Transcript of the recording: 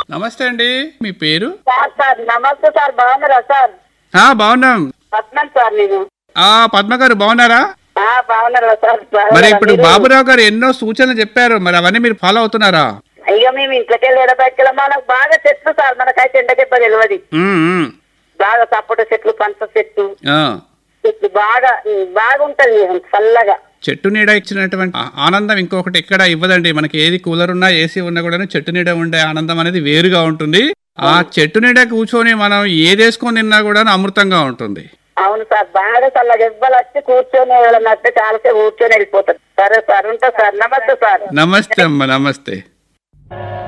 నమస్తే అండి మీ పేరు సార్ సార్ నమస్తే సార్ బాగున్నారా సార్ ఆ బాగున్నాం పద్మన్ సార్ నేను ఆ పద్మ గారు బాగున్నారా ఆ, బాగున్నారా సార్ మరి బాగున్నారా ఇప్పుడు మీరు? బాబురావు గారు ఎన్నో సూచనలు చెప్పారు మరి అవన్నీ మీరు ఫాలో అవుతున్నారా అయ్యో మేము ఇంట్లోకి వెళ్ళి ఎడబెక్కల మనకు బాగా చెట్లు సార్ మనకైతే ఎండకెప్ప తెలియదు ఉమ్, ఉమ్. బాగా సపోటా చెట్లు పంచ చెట్టు ఆ. చెట్లు బాగా ఉమ్, బాగుంటది చల్లగా చెట్టు నీడ ఇచ్చినటువంటి ఆ- ఆనందం ఇంకొకటి ఎక్కడ ఇవ్వదండి మనకి ఏది కూలర్ ఉన్నా ఏసీ ఉన్నా కూడా చెట్టు నీడ ఉండే ఆనందం అనేది వేరుగా ఉంటుంది ఆ చెట్టు నీడ కూర్చొని మనం ఏది వేసుకొని తిన్నా కూడా అమృతంగా ఉంటుంది అవును సార్ బాగా చల్లగా ఇవ్వాలి వచ్చి కూర్చొని వెళ్ళినట్టు చాలాసేపు కూర్చొని వెళ్ళిపోతారు సరే సార్ ఉంటా సార్ నమస్తే సార్ నమస్తే అమ్మ నమస్తే